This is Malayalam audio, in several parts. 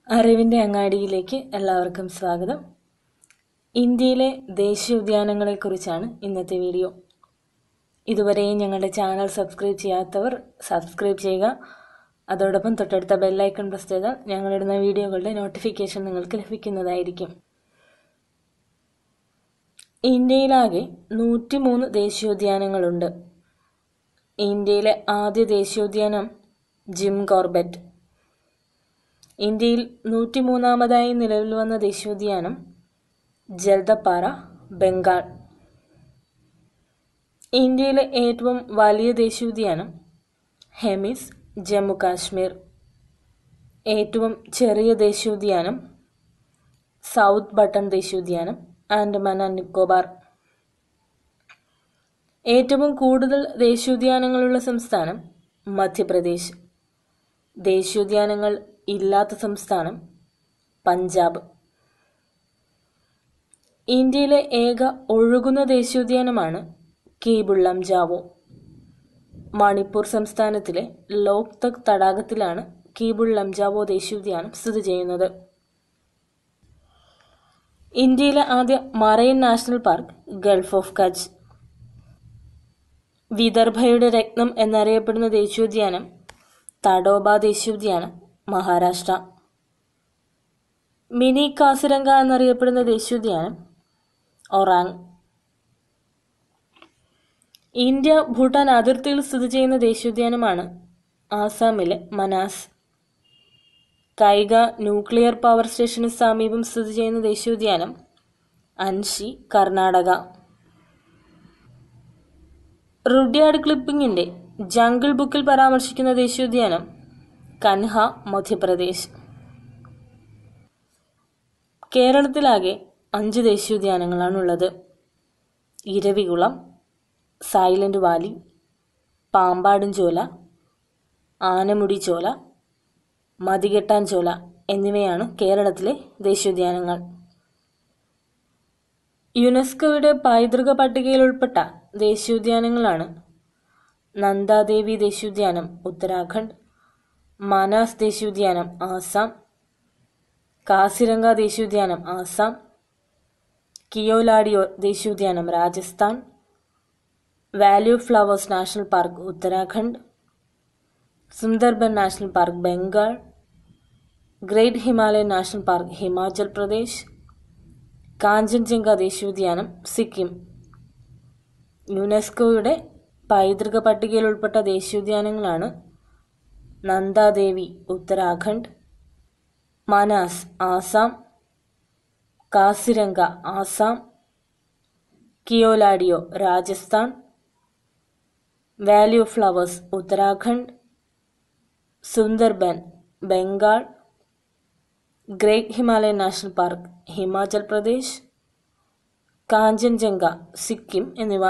അറിവിൻ്റെ അങ്ങാടിയിലേക്ക് എല്ലാവർക്കും സ്വാഗതം ഇന്ത്യയിലെ ദേശീയോദ്യാനങ്ങളെക്കുറിച്ചാണ് ഇന്നത്തെ വീഡിയോ ഇതുവരെയും ഞങ്ങളുടെ ചാനൽ സബ്സ്ക്രൈബ് ചെയ്യാത്തവർ സബ്സ്ക്രൈബ് ചെയ്യുക അതോടൊപ്പം തൊട്ടടുത്ത ബെല്ലൈക്കൺ പ്രസ് ചെയ്താൽ ഞങ്ങളിടുന്ന വീഡിയോകളുടെ നോട്ടിഫിക്കേഷൻ നിങ്ങൾക്ക് ലഭിക്കുന്നതായിരിക്കും ഇന്ത്യയിലാകെ നൂറ്റിമൂന്ന് ദേശീയോദ്യാനങ്ങളുണ്ട് ഇന്ത്യയിലെ ആദ്യ ദേശീയോദ്യാനം ജിം കോർബറ്റ് ഇന്ത്യയിൽ നൂറ്റിമൂന്നാമതായി നിലവിൽ വന്ന ദേശീയോദ്യാനം ജൽദപ്പാറ ബംഗാൾ ഇന്ത്യയിലെ ഏറ്റവും വലിയ ദേശീയോദ്യാനം ഹെമിസ് ജമ്മു കാശ്മീർ ഏറ്റവും ചെറിയ ദേശീയോദ്യാനം സൗത്ത് ബട്ടൺ ദേശീയോദ്യാനം ആൻഡമാൻ ആൻഡ് നിക്കോബാർ ഏറ്റവും കൂടുതൽ ദേശീയോദ്യാനങ്ങളുള്ള സംസ്ഥാനം മധ്യപ്രദേശ് ദേശീയോദ്യാനങ്ങൾ ഇല്ലാത്ത സംസ്ഥാനം പഞ്ചാബ് ഇന്ത്യയിലെ ഏക ഒഴുകുന്ന ദേശീയോദ്യാനമാണ് കീബുള്ളം ജാവോ മണിപ്പൂർ സംസ്ഥാനത്തിലെ ലോക്തക് തടാകത്തിലാണ് കീബുള്ളം ജാവോ ദേശീയോദ്യാനം സ്ഥിതി ചെയ്യുന്നത് ഇന്ത്യയിലെ ആദ്യ marine national park Gulf of Kutch വിദർഭയുടെ രത്നം എന്നറിയപ്പെടുന്ന ദേശീയോദ്യാനം തഡോബ ദേശീയോദ്യാനം മഹാരാഷ്ട്ര മിനി കാസിരംഗ എന്നറിയപ്പെടുന്ന ദേശീയോദ്യാനം ഒറാങ് ഇന്ത്യ ഭൂട്ടാൻ അതിർത്തിയിൽ സ്ഥിതി ചെയ്യുന്ന ദേശീയോദ്യാനമാണ് ആസാമിലെ മനാസ് കൈഗ ന്യൂക്ലിയർ പവർ സ്റ്റേഷന് സമീപം സ്ഥിതി ചെയ്യുന്ന ദേശീയോദ്യാനം അൻഷി കർണാടക റുഡ്യാർഡ് ക്ലിപ്പിംഗിന്റെ ജംഗിൾ ബുക്കിൽ പരാമർശിക്കുന്ന ദേശീയോദ്യാനം കൻഹ മധ്യപ്രദേശ് കേരളത്തിലാകെ അഞ്ച് ദേശീയോദ്യാനങ്ങളാണുള്ളത് ഇരവികുളം സൈലന്റ് വാലി പാമ്പാടും ചോല ആനമുടി ചോല മതികെട്ടാൻ ചോല എന്നിവയാണ് കേരളത്തിലെ ദേശീയോദ്യാനങ്ങൾ യുനെസ്കോയുടെ പൈതൃക പട്ടികയിൽ ഉൾപ്പെട്ട ദേശീയോദ്യാനങ്ങളാണ് നന്ദാദേവി ദേശീയോദ്യാനം ഉത്തരാഖണ്ഡ് മാനാസ് ദേശീയോദ്യാനം ആസാം കാസിരംഗ ദേശീയോദ്യാനം ആസാം കിയോലാഡിയോ ദേശീയോദ്യാനം Rajasthan Valley Flowers national park Uttarakhand Sundarban national park Bengal Great Himalayan national park Himachal Pradesh Kanchenjunga ദേശീയോദ്യാനം സിക്കിം യുനെസ്കോയുടെ പൈതൃക പട്ടികയിൽ ഉൾപ്പെട്ട ദേശീയോദ്യാനങ്ങളാണ് Nanda Devi Uttarakhand Manas Assam Kaziranga Assam Keoladeo Rajasthan Valley Flowers Uttarakhand Sundarban Bengal Great Himalayan national park Himachal Pradesh Kanchenjunga Sikkim എന്നിവ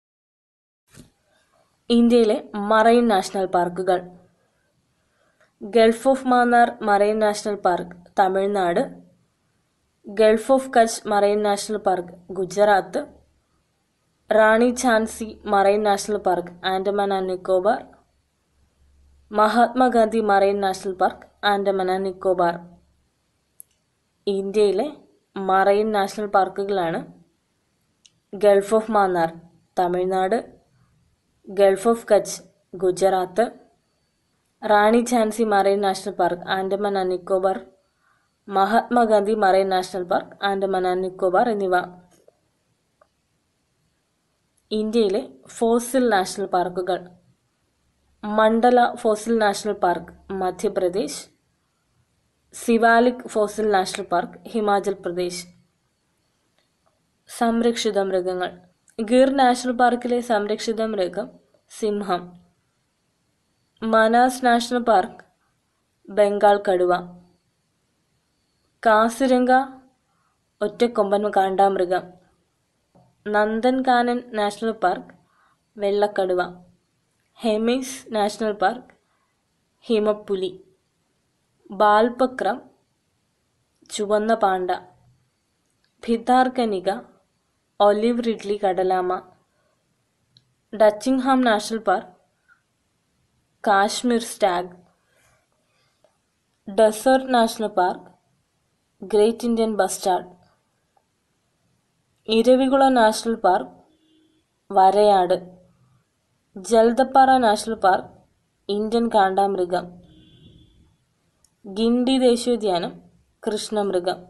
ഇന്ത്യയിലെ മറൈൻ നാഷണൽ പാർക്കുകൾ Gulf of Mannar marine national park Tamil Nadu Gulf of Kutch marine national park Gujarat Rani Jhansi marine national park Andaman and Nicobar Mahatma Gandhi marine national park Andaman and Nicobar ഇന്ത്യയിലെ മറൈൻ നാഷണൽ പാർക്കുകളാണ് Gulf of Mannar Tamil Nadu Gulf of Kutch Gujarat Rani Jhansi marine national park Andaman and Nicobar Mahatma Gandhi marine national park Andaman and Nicobar എന്നിവ ഇന്ത്യയിലെ ഫോസിൽ നാഷണൽ പാർക്കുകൾ Mandla fossil national park Madhya Pradesh Shivalik fossil national park Himachal Pradesh സംരക്ഷിത മൃഗങ്ങൾ ഗിർ നാഷണൽ പാർക്കിലെ സംരക്ഷിത മൃഗം സിംഹം മനാസ് നാഷണൽ പാർക്ക് ബംഗാൾ കടുവ കാസിരംഗ ഒറ്റക്കൊമ്പൻ കാണ്ടാമൃഗം നന്ദൻകാനൻ നാഷണൽ പാർക്ക് വെള്ളക്കടുവ ഹെമിസ് നാഷണൽ പാർക്ക് ഹിമപ്പുലി ബാൽപക്രം ചുവന്ന പാണ്ട ഭിതാർക്കനിക ഒലിവ് റിഡ്ലി കടലാമ Dachigam national park Kashmir stag desert national park great Indian bustard Eravikulam national park വരയാട് ജൽദപ്പാറ നാഷണൽ പാർക്ക് ഇന്ത്യൻ കാണ്ടാമൃഗം ഗിണ്ടി ദേശീയോദ്യാനം കൃഷ്ണമൃഗം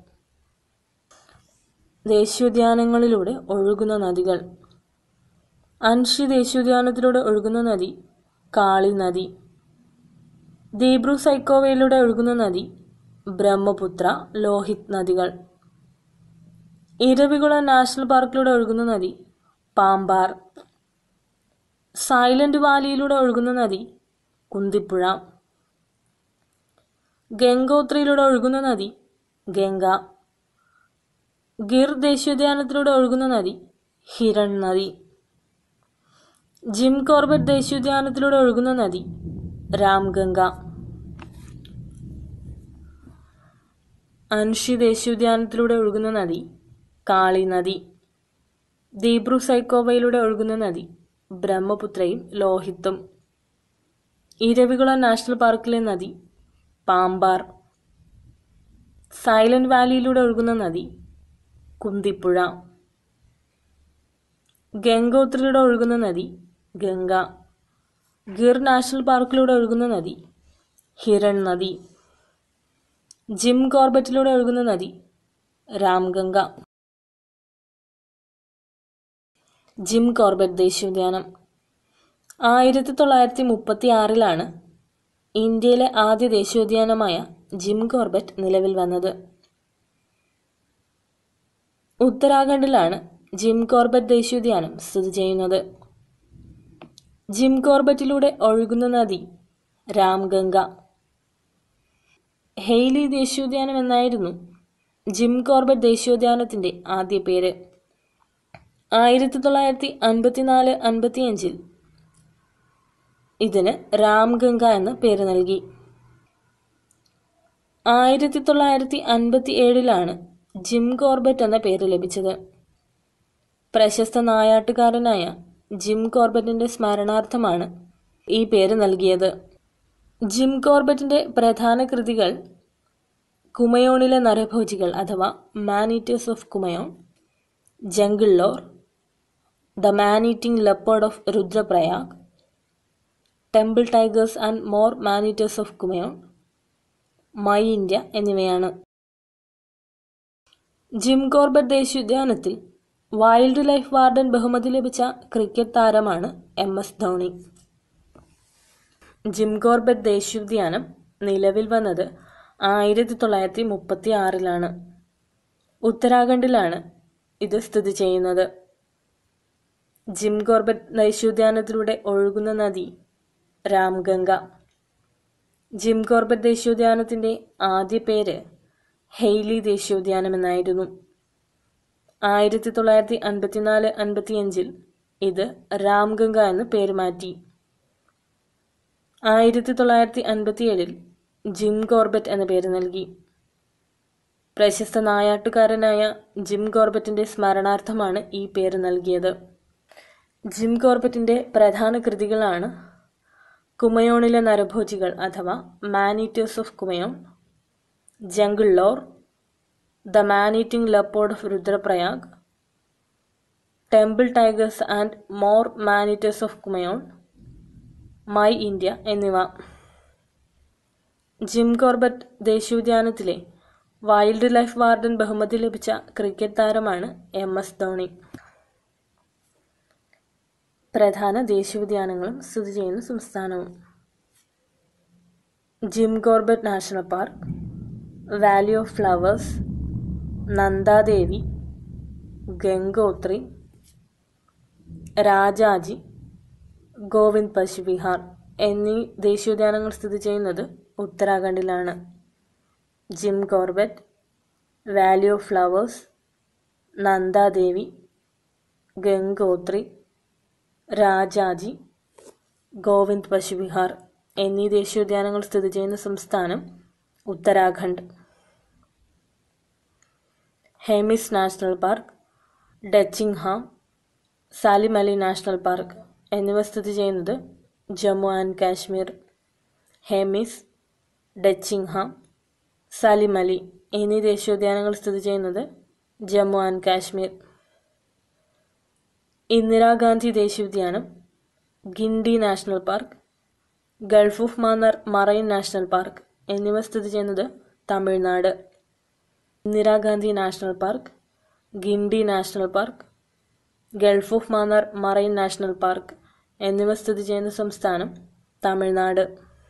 ദേശീയോദ്യാനങ്ങളിലൂടെ ഒഴുകുന്ന നദികൾ അൻഷി ദേശീയോദ്യാനത്തിലൂടെ ഒഴുകുന്ന നദി കാളി നദി ദീബ്രു സൈക്കോവയിലൂടെ ഒഴുകുന്ന നദി ബ്രഹ്മപുത്ര ലോഹിത് നദികൾ ഇരവികുളം നാഷണൽ പാർക്കിലൂടെ ഒഴുകുന്ന നദി പാമ്പാർ സൈലന്റ് വാലിയിലൂടെ ഒഴുകുന്ന നദി കുന്തിപ്പുഴ ഗംഗോത്രിയിലൂടെ ഒഴുകുന്ന നദി ഗംഗ ഗിർ ദേശീയോദ്യാനത്തിലൂടെ ഒഴുകുന്ന നദി ഹിരൺ നദി ജിം കോർബറ്റ് ദേശീയോദ്യാനത്തിലൂടെ ഒഴുകുന്ന നദി രാംഗംഗ അൻഷി ദേശീയോദ്യാനത്തിലൂടെ ഒഴുകുന്ന നദി കാളി നദി ദീബ്രു സൈക്കോവയിലൂടെ ഒഴുകുന്ന നദി ബ്രഹ്മപുത്രയും ലോഹിത്തും ഇരവികുളം നാഷണൽ പാർക്കിലെ നദി പാമ്പാർ സൈലന്റ് വാലിയിലൂടെ ഒഴുകുന്ന നദി കുന്തിപ്പുഴ ഗംഗോത്രിയിലൂടെ ഒഴുകുന്ന നദി ഗംഗ ഗിർ നാഷണൽ പാർക്കിലൂടെ ഒഴുകുന്ന നദി ഹിരൺ നദി ജിം കോർബറ്റിലൂടെ ഒഴുകുന്ന നദി രാംഗംഗ ജിം കോർബറ്റ് ദേശീയോദ്യാനം ആയിരത്തി തൊള്ളായിരത്തി മുപ്പത്തി ആറിലാണ് ഇന്ത്യയിലെ ആദ്യ ദേശീയോദ്യാനമായ ജിം കോർബറ്റ് നിലവിൽ വന്നത് ഉത്തരാഖണ്ഡിലാണ് ജിം കോർബറ്റ് ദേശീയോദ്യാനം സ്ഥിതി ചെയ്യുന്നത് ജിം കോർബറ്റിലൂടെ ഒഴുകുന്ന നദി രാംഗംഗ ഹെയ്ലി ദേശീയോദ്യാനം എന്നായിരുന്നു ജിം കോർബറ്റ് ദേശീയോദ്യാനത്തിന്റെ ആദ്യ പേര് ആയിരത്തി തൊള്ളായിരത്തി അൻപത്തിനാല് അൻപത്തിയഞ്ചിൽ ഇതിന് രാംഗംഗ എന്ന പേര് നൽകി ആയിരത്തി തൊള്ളായിരത്തി അൻപത്തി ഏഴിലാണ് ജിം കോർബറ്റ് എന്ന പേര് ലഭിച്ചത് പ്രശസ്ത നായാട്ടുകാരനായ ജിം കോർബറ്റിന്റെ സ്മരണാർത്ഥമാണ് ഈ പേര് നൽകിയത് ജിം കോർബറ്റിന്റെ പ്രധാന കൃതികൾ കുമയോണിലെ നരഭോജികൾ അഥവാ man eaters of Kumaon jungle lore the man eating leopard of Rudraprayag temple tigers and more man eaters of Kumaon my India എന്നിവയാണ് ജിം കോർബറ്റ് ദേശീയോദ്യാനത്തിൽ വൈൽഡ് ലൈഫ് വാർഡൻ ബഹുമതി ലഭിച്ച ക്രിക്കറ്റ് താരമാണ് M S Dhoni Jim Corbett ദേശീയോദ്യാനം നിലവിൽ വന്നത് ആയിരത്തി തൊള്ളായിരത്തി മുപ്പത്തി ആറിലാണ് ഉത്തരാഖണ്ഡിലാണ് ഇത് സ്ഥിതി ചെയ്യുന്നത് ജിം കോർബറ്റ് ദേശീയോദ്യാനത്തിലൂടെ ഒഴുകുന്ന നദി രാംഗംഗ ജിം കോർബറ്റ് ദേശീയോദ്യാനത്തിന്റെ ആദ്യ പേര് ഹെയ്ലി ദേശീയോദ്യാനം എന്നായിരുന്നു ആയിരത്തി തൊള്ളായിരത്തി അൻപത്തിനാല് അൻപത്തിയഞ്ചിൽ ഇത് രാംഗംഗ എന്ന് പേര് മാറ്റി ആയിരത്തി തൊള്ളായിരത്തി അൻപത്തിയേഴിൽ ജിം കോർബറ്റ് എന്ന പേര് നൽകി പ്രശസ്ത നായാട്ടുകാരനായ ജിം കോർബറ്റിന്റെ സ്മരണാർത്ഥമാണ് ഈ പേര് നൽകിയത് ജിം കോർബറ്റിന്റെ പ്രധാന കൃതികളാണ് കുമയോണിലെ നരഭോജികൾ അഥവാ man eaters of Kumaon jungle lore the man eating leopard of Rudraprayag temple tigers and more man eaters of Kumaon my India എന്നിവ ജിം കോർബറ്റ് ദേശീയോദ്യാനത്തിലെ വൈൽഡ് ലൈഫ് വാർഡൻ ബഹുമതി ലഭിച്ച ക്രിക്കറ്റ് താരമാണ് എം എസ് ധോണി പ്രധാന ദേശീയോദ്യാനങ്ങളും സ്ഥിതി ചെയ്യുന്ന സംസ്ഥാനവും Jim Corbett national park valley of flowers Nanda Devi Gangotri Rajaji Govind Pashu Vihar എന്നീ ദേശീയോദ്യാനങ്ങൾ സ്ഥിതി ചെയ്യുന്നത് ഉത്തരാഖണ്ഡിലാണ് Jim Corbett valley of flowers Nanda Devi Gangotri Rajaji Govind Pashu Vihar എന്നീ ദേശീയോദ്യാനങ്ങൾ സ്ഥിതി ചെയ്യുന്ന സംസ്ഥാനം Uttarakhand Hemis national park Dachigam Salim Ali national park എന്നിവ സ്ഥിതി ചെയ്യുന്നത് ജമ്മു ആൻഡ് കാശ്മീർ ഹെമിസ് ഡച്ചിങ്ഹാം സലിം അലി എന്നീ ദേശീയോദ്യാനങ്ങൾ സ്ഥിതി ചെയ്യുന്നത് ജമ്മു ആൻഡ് കാശ്മീർ ഇന്ദിരാഗാന്ധി ദേശീയോദ്യാനം Guindy national park Gulf of Mannar marine national park എന്നിവ സ്ഥിതി ചെയ്യുന്നത് Tamil Nadu Indira Gandhi national park Guindy national park Gulf of Mannar marine national park എന്നിവ സ്ഥിതി ചെയ്യുന്ന സംസ്ഥാനം തമിഴ്നാട്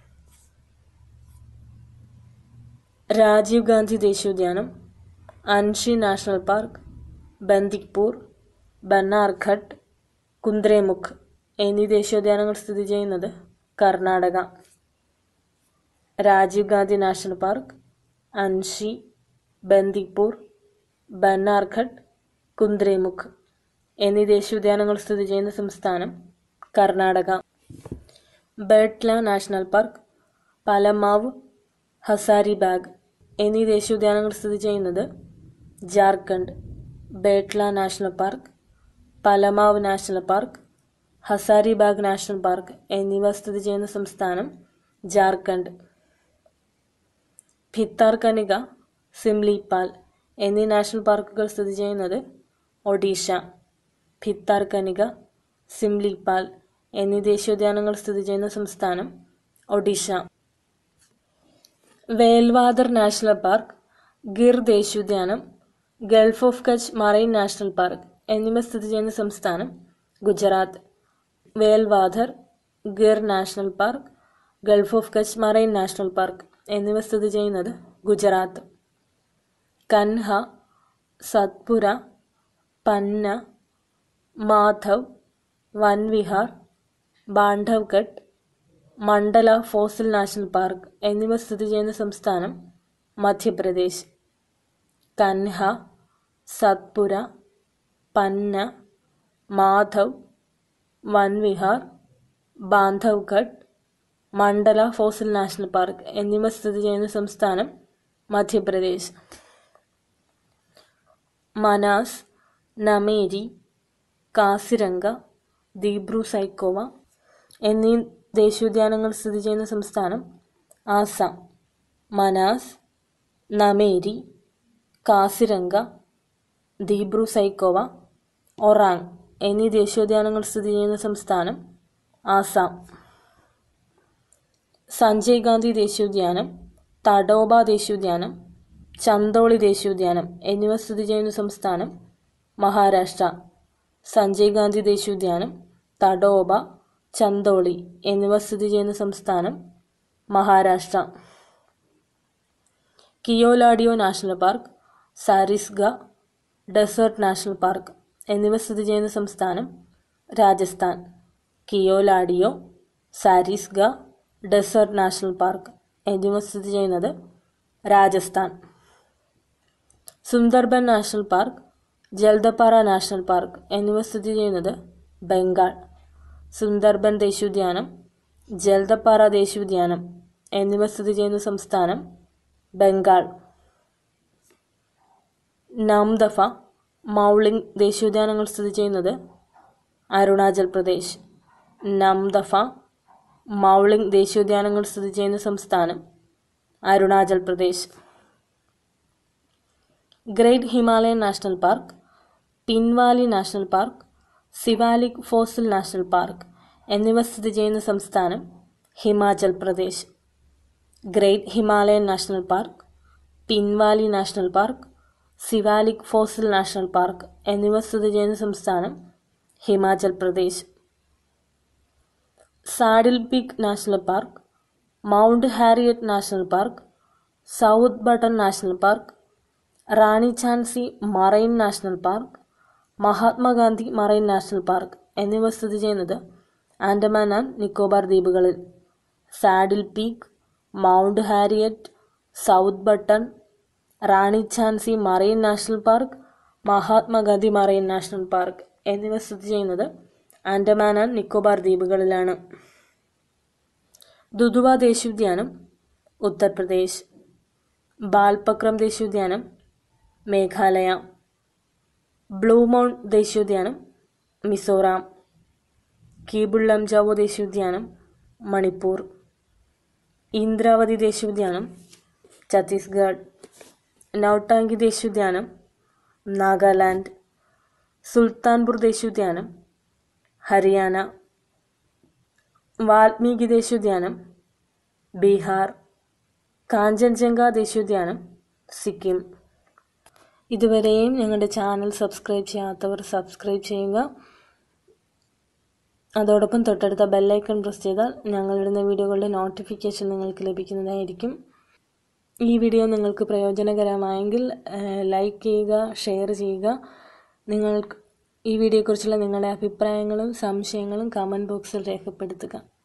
രാജീവ് ഗാന്ധി ദേശീയോദ്യാനം അൻഷി നാഷണൽ പാർക്ക് ബന്ദിക്പൂർ ബന്നാർഘട്ട് കുന്ദ്രേമുഖ് എന്നീ ദേശീയോദ്യാനങ്ങൾ സ്ഥിതി ചെയ്യുന്നത് കർണാടക രാജീവ് ഗാന്ധി നാഷണൽ പാർക്ക് അൻഷി ബന്ദിപ്പൂർ ബന്നാർഘട്ട് കുന്ദ്രേമുഖ് എന്നീ ദേശീയോദ്യാനങ്ങൾ സ്ഥിതി ചെയ്യുന്ന സംസ്ഥാനം കർണാടക ബേട്ട്ല നാഷണൽ പാർക്ക് പലമാവ് ഹസാരിബാഗ് എന്നീ ദേശീയോദ്യാനങ്ങൾ സ്ഥിതി ചെയ്യുന്നത് Jharkhand Betla national park Palamau national park Hazaribagh national park എന്നിവ സ്ഥിതി ചെയ്യുന്ന സംസ്ഥാനം ജാർഖണ്ഡ് ഭിത്താർകനിക സിംലിപാൽ എന്നീ നാഷണൽ പാർക്കുകൾ സ്ഥിതി ചെയ്യുന്നത് ഒഡീഷ ഭിത്താർകനിക സിംലിപാൽ എന്നീ ദേശീയോദ്യാനങ്ങൾ സ്ഥിതി ചെയ്യുന്ന സംസ്ഥാനം ഒഡീഷ വേൽവാദർ നാഷണൽ പാർക്ക് ഗിർ ദേശീയോദ്യാനം gulf of Kutch marine national park എന്നിവ സ്ഥിതി ചെയ്യുന്ന സംസ്ഥാനം Gujarat Velavadar Gir national park Gulf of Kutch marine national park എന്നിവ സ്ഥിതി ചെയ്യുന്നത് ഗുജറാത്ത് കൻഹ സത്പുര പന്ന മാധവ് വൻവിഹാർ ബാണ്ഡവ്ഗഡ് മണ്ഡല ഫോസിൽ നാഷണൽ പാർക്ക് എന്നിവ സ്ഥിതി ചെയ്യുന്ന സംസ്ഥാനം മധ്യപ്രദേശ് കൻഹ സത്പുര പന്ന മാധവ് വൻവിഹാർ ബാന്ധവ്ഗഡ് മണ്ഡല ഫോസിൽ നാഷണൽ പാർക്ക് എന്നിവ സ്ഥിതി ചെയ്യുന്ന സംസ്ഥാനം മധ്യപ്രദേശ് മനാസ് നമേരി കാസിരംഗ ദീബ്രു സൈക്കോവ എന്നീ ദേശീയോദ്യാനങ്ങൾ സ്ഥിതി ചെയ്യുന്ന സംസ്ഥാനം ആസാം മനാസ് നമേരി കാസിരംഗ ദീബ്രു സൈക്കോവ ഒറാങ് എന്നീ ദേശീയോദ്യാനങ്ങൾ സ്ഥിതി ചെയ്യുന്ന സംസ്ഥാനം ആസാം സഞ്ജയ് ഗാന്ധി ദേശീയോദ്യാനം തഡോബ ദേശീയോദ്യാനം ചന്ദോളി ദേശീയോദ്യാനം എന്നിവ സ്ഥിതി ചെയ്യുന്ന സംസ്ഥാനം മഹാരാഷ്ട്ര സഞ്ജയ് ഗാന്ധി ദേശീയോദ്യാനം തഡോബ ചന്ദോളി എന്നിവ സ്ഥിതി ചെയ്യുന്ന സംസ്ഥാനം Maharashtra Keoladeo national park Sariska desert national park എന്നിവ സ്ഥിതി ചെയ്യുന്ന സംസ്ഥാനം Rajasthan Keoladeo Sariska desert national park എന്നിവ സ്ഥിതി ചെയ്യുന്നത് Rajasthan Sundarban national park Jaldapara national park എന്നിവ സ്ഥിതി ചെയ്യുന്നത് ബംഗാൾ സുന്ദർബൻ ദേശീയോദ്യാനം ജൽദപ്പാറ ദേശീയോദ്യാനം എന്നിവ സ്ഥിതി ചെയ്യുന്ന സംസ്ഥാനം ബംഗാൾ നാംദഫ മൗളിംഗ് ദേശീയോദ്യാനങ്ങൾ സ്ഥിതി ചെയ്യുന്നത് അരുണാചൽ പ്രദേശ് നാംദഫ മൗളിംഗ് ദേശീയോദ്യാനങ്ങൾ സ്ഥിതി ചെയ്യുന്ന സംസ്ഥാനം Arunachal Pradesh great Himalayan national park Pin Valley national park Shivalik fossil national park എന്നിവ സ്ഥിതി ചെയ്യുന്ന സംസ്ഥാനം Himachal Pradesh great Himalayan national park Pin Valley national park Shivalik fossil national park എന്നിവ സ്ഥിതി ചെയ്യുന്ന സംസ്ഥാനം Himachal Pradesh saddle peak national park mount Harriet national park south button national park Rani Jhansi marine national park Mahatma Gandhi marine national park എന്നിവ സ്ഥിതി ചെയ്യുന്നത് ആൻഡമാൻ ആൻഡ് നിക്കോബാർ ദ്വീപുകളിൽ saddle peak mount Harriet south button Rani Jhansi marine national park Mahatma Gandhi marine national park എന്നിവ സ്ഥിതി ചെയ്യുന്നത് ആൻഡമാൻ ആൻഡ് നിക്കോബാർ ദ്വീപുകളിലാണ് ദുദുവ ദേശീയോദ്യാനം ഉത്തർപ്രദേശ് ബാൽപക്രം ദേശീയോദ്യാനം മേഘാലയ ബ്ലൂ മൗണ്ട് ദേശീയോദ്യാനം മിസോറാം കീബുൾ ലംജാവോ ദേശീയോദ്യാനം മണിപ്പൂർ ഇന്ദ്രാവതി ദേശീയോദ്യാനം ഛത്തീസ്ഗഡ് നൗട്ടാങ്കി ദേശീയോദ്യാനം നാഗാലാൻഡ് സുൽത്താൻപൂർ ദേശീയോദ്യാനം ഹരിയാന വാൽമീകി ദേശീയോദ്യാനം ബീഹാർ കാഞ്ചൻജംഗ ദേശീയോദ്യാനം സിക്കിം ഇതുവരെയും ഞങ്ങളുടെ ചാനൽ സബ്സ്ക്രൈബ് ചെയ്യാത്തവർ സബ്സ്ക്രൈബ് ചെയ്യുക അതോടൊപ്പം തൊട്ടടുത്ത ബെല്ലൈക്കൺ പ്രസ് ചെയ്താൽ ഞങ്ങളിടുന്ന വീഡിയോകളുടെ നോട്ടിഫിക്കേഷൻ നിങ്ങൾക്ക് ലഭിക്കുന്നതായിരിക്കും ഈ വീഡിയോ നിങ്ങൾക്ക് പ്രയോജനകരമായെങ്കിൽ ലൈക്ക് ചെയ്യുക ഷെയർ ചെയ്യുക നിങ്ങൾക്ക് ഈ വീഡിയോയെക്കുറിച്ചുള്ള നിങ്ങളുടെ അഭിപ്രായങ്ങളും സംശയങ്ങളും കമൻറ്റ് ബോക്സിൽ രേഖപ്പെടുത്തുക